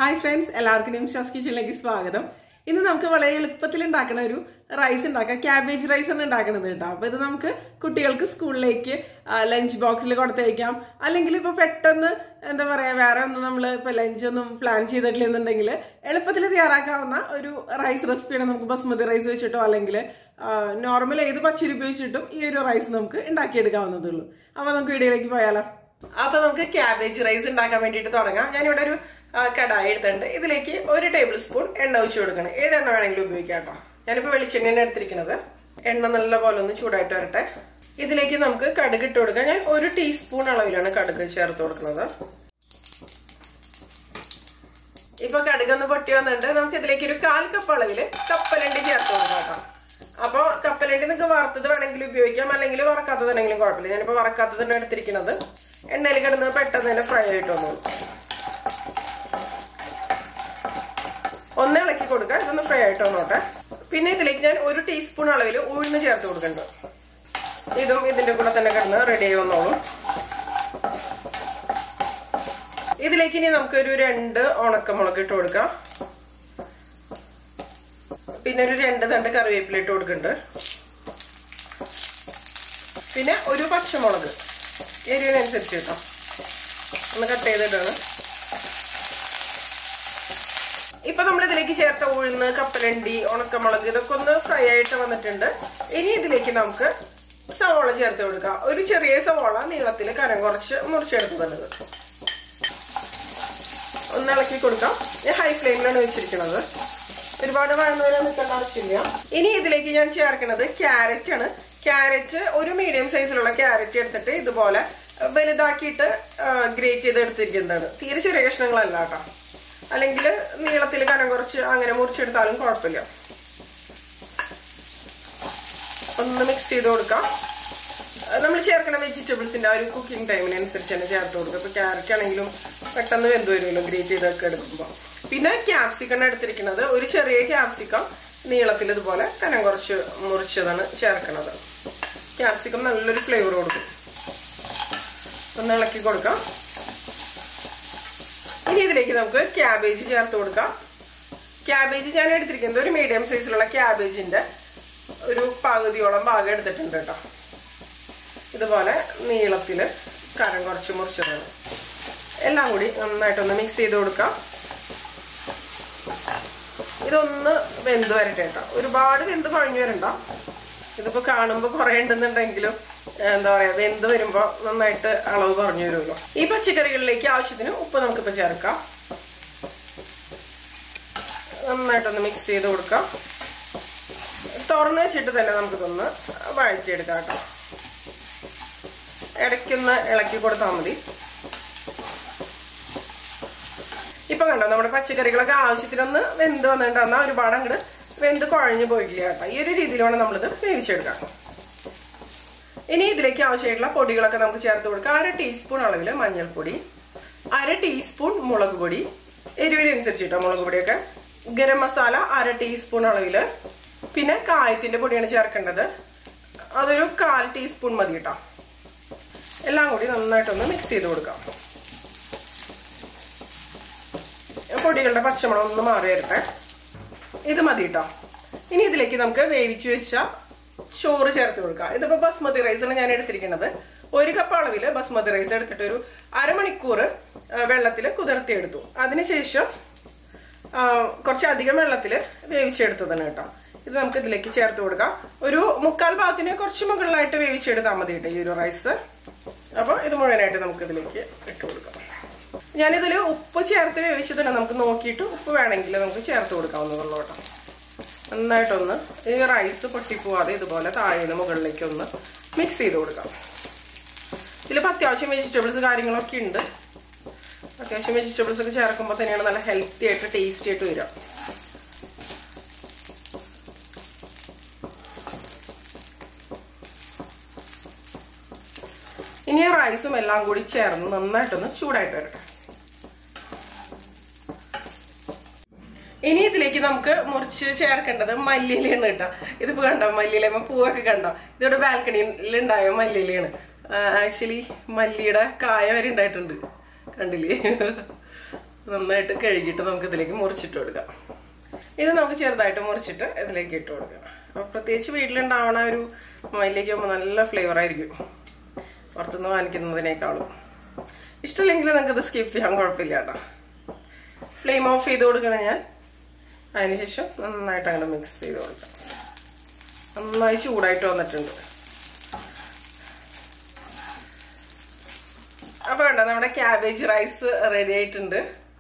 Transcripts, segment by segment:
hi friends എല്ലാവർക്കും നിമിഷാസ് കിച്ചണിലേക്ക് സ്വാഗതം ഇന്ന് നമുക്ക് വളരെ എളുപ്പത്തിൽ ഉണ്ടാക്കുന്ന ഒരു റൈസ് ഉണ്ടാക്കാം ക്യാബേജ് റൈസ് ആണ് ഉണ്ടാക്കുന്നത് കേട്ടോ അപ്പൊ ഇത് നമുക്ക് കുട്ടികൾക്ക് സ്കൂളിലേക്ക് ലഞ്ച് ബോക്സിൽ കൊടുത്തയക്കാം അല്ലെങ്കിൽ ഇപ്പൊ പെട്ടെന്ന് എന്താ പറയാ വേറെ ഒന്നും നമ്മൾ ഇപ്പൊ ലഞ്ച് ഒന്നും പ്ലാൻ ചെയ്തിട്ടില്ല എന്നുണ്ടെങ്കിൽ എളുപ്പത്തിൽ തയ്യാറാക്കാവുന്ന ഒരു റൈസ് റെസിപ്പിയാണ് നമുക്ക് ബസ്മതി റൈസ് വെച്ചിട്ടോ അല്ലെങ്കിൽ നോർമൽ ഏത് പച്ചരി ഉപയോഗിച്ചിട്ടും ഈ ഒരു റൈസ് നമുക്ക് ഉണ്ടാക്കിയെടുക്കാവുന്നതേ ഉള്ളൂ അപ്പൊ നമുക്ക് വീഡിയോയിലേക്ക് പോയാലോ അപ്പൊ നമുക്ക് ക്യാബേജ് റൈസ് ഉണ്ടാക്കാൻ വേണ്ടിയിട്ട് തുടങ്ങാം ഞാനിവിടെ ഒരു ആ, കടായി എടുത്തിട്ടുണ്ട് ഇതിലേക്ക് ഒരു ടേബിൾ സ്പൂൺ എണ്ണ ഒഴിച്ചു കൊടുക്കണം ഏത് എണ്ണ വേണമെങ്കിലും ഉപയോഗിക്കാം കേട്ടോ ഞാനിപ്പോ വെളിച്ചെണ്ണയാണ് എടുത്തിരിക്കുന്നത് എണ്ണ നല്ല പോലെ ഒന്ന് ചൂടായിട്ട് വരട്ടെ ഇതിലേക്ക് നമുക്ക് കടുക് ഇട്ട് കൊടുക്കാം ഞാൻ ഒരു ടീസ്പൂൺ അളവിലാണ് കടുക് ചേർത്ത് കൊടുക്കുന്നത് ഇപ്പൊ കടുകൊന്ന് പൊട്ടി വന്നിട്ടുണ്ട് നമുക്ക് ഇതിലേക്ക് ഒരു കാൽ കപ്പ് അളവില് കപ്പലണ്ടി ചേർത്ത് കൊടുക്കാം കേട്ടോ അപ്പൊ കപ്പലണ്ടി നിങ്ങൾക്ക് വറുത്തത് വേണമെങ്കിലും ഉപയോഗിക്കാം അല്ലെങ്കിൽ വറക്കാത്തതാണെങ്കിലും കുഴപ്പമില്ല ഞാനിപ്പോ വറക്കാത്തതാണ് എടുത്തിരിക്കുന്നത് എണ്ണയിൽ കിടന്ന് പെട്ടെന്ന് തന്നെ ഫ്രൈ ആയിട്ട് വന്നോളൂ ഒന്ന് ഇളക്കി കൊടുക്കുക ഇതൊന്ന് ഫ്രൈ ആയിട്ട് വന്നോട്ടെ പിന്നെ ഇതിലേക്ക് ഞാൻ ഒരു ടീസ്പൂൺ അളവിൽ ഉഴുന്ന് ചേർത്ത് കൊടുക്കുന്നുണ്ട് ഇതും ഇതിന്റെ കൂടെ തന്നെ കിടന്ന് റെഡി ആയി വന്നോളൂ ഇതിലേക്ക് ഇനി നമുക്കൊരു രണ്ട് ഉണക്കമുളക് ഇട്ട് കൊടുക്കാം പിന്നെ ഒരു രണ്ട് തണ്ട് കറിവേപ്പില ഇട്ട് കൊടുക്കുന്നുണ്ട് പിന്നെ ഒരു പച്ചമുളക് എരിവിനനുസരിച്ച് കേട്ടോ ഒന്ന് കട്ട് ചെയ്തിട്ടാണ് ഇപ്പൊ നമ്മൾ ഇതിലേക്ക് ചേർത്ത ഉഴുന്ന് കപ്പലണ്ടി ഉണക്കമുളക് ഇതൊക്കെ ഒന്ന് ഫ്രൈ ആയിട്ട് വന്നിട്ടുണ്ട് ഇനി ഇതിലേക്ക് നമുക്ക് സവോള ചേർത്ത് കൊടുക്കാം ഒരു ചെറിയ സവോള നീളത്തിൽ കനം കുറച്ച് മുറിച്ചെടുത്തത് ഒന്ന് ഇളക്കി കൊടുക്കാം ഞാൻ ഹൈ ഫ്ലെയിമിലാണ് വെച്ചിരിക്കുന്നത് ഒരുപാട് വഴന്നുവരെ നിൽക്കേണ്ട ആവശ്യമില്ല ഇനി ഇതിലേക്ക് ഞാൻ ചേർക്കുന്നത് ക്യാരറ്റ് ആണ് ക്യാരറ്റ് ഒരു മീഡിയം സൈസിലുള്ള ക്യാരറ്റ് എടുത്തിട്ട് ഇതുപോലെ വലുതാക്കിയിട്ട് ഗ്രേറ്റ് ചെയ്ത് എടുത്തിരിക്കുന്നതാണ് തീരെ ചെറിയ കഷ്ണങ്ങളല്ല കേട്ടോ അല്ലെങ്കിൽ നീളത്തിൽ കനം കുറച്ച് അങ്ങനെ മുറിച്ചെടുത്താലും കുഴപ്പമില്ല ഒന്ന് മിക്സ് ചെയ്ത് കൊടുക്കാം നമ്മൾ ചേർക്കുന്ന വെജിറ്റബിൾസിന്റെ ആ ഒരു കുക്കിംഗ് ടൈമിനനുസരിച്ച് തന്നെ ചേർത്ത് കൊടുക്കുക ഇപ്പൊ ക്യാരറ്റ് ആണെങ്കിലും പെട്ടെന്ന് വെന്ത് വരുമല്ലോ ഗ്രേറ്റ് ചെയ്തൊക്കെ എടുക്കുമ്പോൾ പിന്നെ ക്യാപ്സിക്കം എടുത്തിരിക്കുന്നത് ഒരു ചെറിയ ക്യാപ്സിക്കം നീളത്തിൽ ഇതുപോലെ കനം കുറച്ച് മുറിച്ചതാണ് ചേർക്കുന്നത് ക്യാപ്സിക്കം നല്ലൊരു ഫ്ലേവർ കൊടുക്കും ഒന്ന് ഇളക്കി കൊടുക്കാം ഇനി ഇതിലേക്ക് നമുക്ക് ക്യാബേജ് ചേർത്ത് കൊടുക്കാം ക്യാബേജ് ഞാൻ എടുത്തിരിക്കുന്നത് ഒരു മീഡിയം സൈസിലുള്ള ക്യാബേജിന്റെ ഒരു പകുതിയോളം ഭാഗം എടുത്തിട്ടുണ്ട് കേട്ടോ ഇതുപോലെ നീളത്തില് കരം കുറച്ച് മുറിച്ചതാണ് എല്ലാം കൂടി നന്നായിട്ടൊന്ന് മിക്സ് ചെയ്ത് കൊടുക്കാം ഇതൊന്ന് വെന്ത് വരട്ടെ കേട്ടോ ഒരുപാട് വെന്ത് കുഴഞ്ഞു വരണ്ട ഇതിപ്പോ കാണുമ്പോ കുറെ ഉണ്ടെന്നുണ്ടെങ്കിലും എന്താ പറയാ വെന്ത് വരുമ്പോ നന്നായിട്ട് അളവ് കുറഞ്ഞു വരുമല്ലോ ഈ പച്ചക്കറികളിലേക്ക് ആവശ്യത്തിന് ഉപ്പ് നമുക്കിപ്പോ ചേർക്കാം നന്നായിട്ടൊന്ന് മിക്സ് ചെയ്ത് കൊടുക്കാം തുറന്ന് വെച്ചിട്ട് തന്നെ നമുക്കിതൊന്ന് വഴറ്റിയെടുക്കാം കേട്ടോ ഇടയ്ക്കൊന്ന് ഇളക്കി കൊടുത്താൽ മതി ഇപ്പൊ കണ്ടോ നമ്മുടെ പച്ചക്കറികളൊക്കെ ആവശ്യത്തിനൊന്ന് വെന്ത് വന്നിട്ട് എന്നാൽ ഒരുപാട് അങ്ങോട്ട് വെന്ത് കുഴഞ്ഞു പോയില്ല കേട്ടോ ഈ ഒരു രീതിയിൽ വേണം നമ്മളിത് വേവിച്ചെടുക്കാം ഇനി ഇതിലേക്ക് ആവശ്യമായിട്ടുള്ള പൊടികളൊക്കെ നമുക്ക് ചേർത്ത് കൊടുക്കാം അര ടീസ്പൂൺ അളവിൽ മഞ്ഞൾപ്പൊടി അര ടീസ്പൂൺ മുളക് പൊടി എരിവിനനുസരിച്ച് കേട്ടോ മുളക് പൊടിയൊക്കെ ഗരം മസാല അര ടീസ്പൂൺ അളവില് പിന്നെ കായത്തിന്റെ പൊടിയാണ് ചേർക്കേണ്ടത് അതൊരു കാൽ ടീസ്പൂൺ മതി കേട്ടോ എല്ലാം കൂടി നന്നായിട്ടൊന്ന് മിക്സ് ചെയ്ത് കൊടുക്കാം പൊടികളുടെ പച്ചമണം ഒന്ന് മാറി വരട്ടെ ഇത് മതി കേട്ടോ ഇനി ഇതിലേക്ക് നമുക്ക് വേവിച്ചു വെച്ച ചോറ് ചേർത്ത് കൊടുക്കാം ഇതിപ്പോ ബസ്മതി റൈസാണ് ഞാൻ എടുത്തിരിക്കുന്നത് ഒരു കപ്പ് അളവില് ബസ്മതി റൈസ് എടുത്തിട്ട് ഒരു അരമണിക്കൂർ വെള്ളത്തിൽ കുതിർത്തിയെടുത്തു അതിനുശേഷം കുറച്ചധികം വെള്ളത്തിൽ വേവിച്ചെടുത്തതാണ് കേട്ടോ ഇത് നമുക്ക് ഇതിലേക്ക് ചേർത്ത് കൊടുക്കാം ഒരു മുക്കാൽ ഭാഗത്തിന് കുറച്ച് മുകളിലായിട്ട് വേവിച്ചെടുത്താൽ മതി കേട്ടോ ഈ ഒരു റൈസ് അപ്പൊ ഇത് മുഴുവനായിട്ട് നമുക്ക് ഇതിലേക്ക് ഇട്ട് കൊടുക്കാം ഞാനിതിൽ ഉപ്പ് ചേർത്ത് വേവിച്ചതുണ്ട് നമുക്ക് നോക്കിയിട്ട് ഉപ്പ് വേണമെങ്കിൽ നമുക്ക് ചേർത്ത് കൊടുക്കാവുന്നതുള്ളൂ കേട്ടോ നന്നായിട്ടൊന്ന് ഈ റൈസ് പൊട്ടിപ്പോവാതെ ഇതുപോലെ താഴേന്ന് മുകളിലേക്ക് ഒന്ന് മിക്സ് ചെയ്ത് കൊടുക്കാം ഇതിലിപ്പോൾ അത്യാവശ്യം വെജിറ്റബിൾസ് കാര്യങ്ങളൊക്കെ ഉണ്ട് അത്യാവശ്യം വെജിറ്റബിൾസ് ഒക്കെ ചേർക്കുമ്പോൾ തന്നെയാണ് നല്ല ഹെൽത്തി ആയിട്ട് ടേസ്റ്റി ആയിട്ട് വരിക ഇനി റൈസും എല്ലാം കൂടി ചേർന്ന് നന്നായിട്ടൊന്ന് ചൂടായിട്ട് വരട്ടെ ഇനി ഇതിലേക്ക് നമുക്ക് മുറിച്ച് ചേർക്കേണ്ടത് മല്ലിയിലയാണ് കേട്ടോ ഇതിപ്പോ കണ്ടോ മല്ലിയിലമ്മ പൂവൊക്കെ കണ്ടോ ഇതിവിടെ ബാൽക്കണിയിൽ ഉണ്ടായ മല്ലിയിലയാണ് ആക്ച്വലി മല്ലിയുടെ കായ വരെ ഉണ്ടായിട്ടുണ്ട് കണ്ടില്ലേ നന്നായിട്ട് കഴുകിയിട്ട് നമുക്ക് ഇതിലേക്ക് മുറിച്ചിട്ട് കൊടുക്കാം ഇത് നമുക്ക് ചെറുതായിട്ട് മുറിച്ചിട്ട് ഇതിലേക്ക് ഇട്ട് കൊടുക്കാം അപ്പൊ പ്രത്യേകിച്ച് വീട്ടിലുണ്ടാവണ ഒരു മയിലേക്ക് ആകുമ്പോൾ നല്ല ഫ്ലേവർ ആയിരിക്കും പുറത്തുനിന്ന് വാങ്ങിക്കുന്നതിനേക്കാളും ഇഷ്ടമില്ലെങ്കിൽ നിങ്ങൾക്ക് ഇത് സ്കിപ്പ് ചെയ്യാൻ കുഴപ്പമില്ല കേട്ടോ ഫ്ലെയിം ഓഫ് ചെയ്ത് കൊടുക്കണം ഞാൻ അതിനുശേഷം നന്നായിട്ട് അങ്ങനെ മിക്സ് ചെയ്ത് കൊടുക്കാം നന്നായി ചൂടായിട്ട് വന്നിട്ടുണ്ട് അപ്പൊ വേണ്ട നമ്മുടെ ക്യാബേജ് റൈസ് റെഡി ആയിട്ടുണ്ട്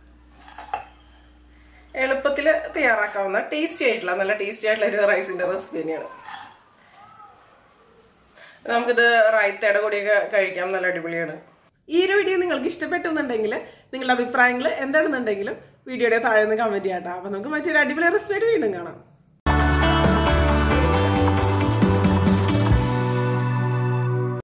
എളുപ്പത്തിൽ തയ്യാറാക്കാവുന്ന ടേസ്റ്റി ആയിട്ടുള്ള നല്ല ടേസ്റ്റി ആയിട്ടുള്ള ഒരു റൈസിന്റെ റെസിപ്പി തന്നെയാണ് നമുക്കിത് റൈത്തയുടെ കൂടിയൊക്കെ കഴിക്കാം നല്ല അടിപൊളിയാണ് ഈ ഒരു വീഡിയോ നിങ്ങൾക്ക് ഇഷ്ടപ്പെട്ടെന്നുണ്ടെങ്കിൽ നിങ്ങളുടെ അഭിപ്രായങ്ങൾ എന്താണെന്നുണ്ടെങ്കിലും വീഡിയോയുടെ താഴെ നിന്ന് കമന്റ് ചെയ്യാട്ടോ അപ്പൊ നമുക്ക് മറ്റൊരു അടിപൊളി റെസിപ്പി ആയിട്ട് വീണ്ടും കാണാം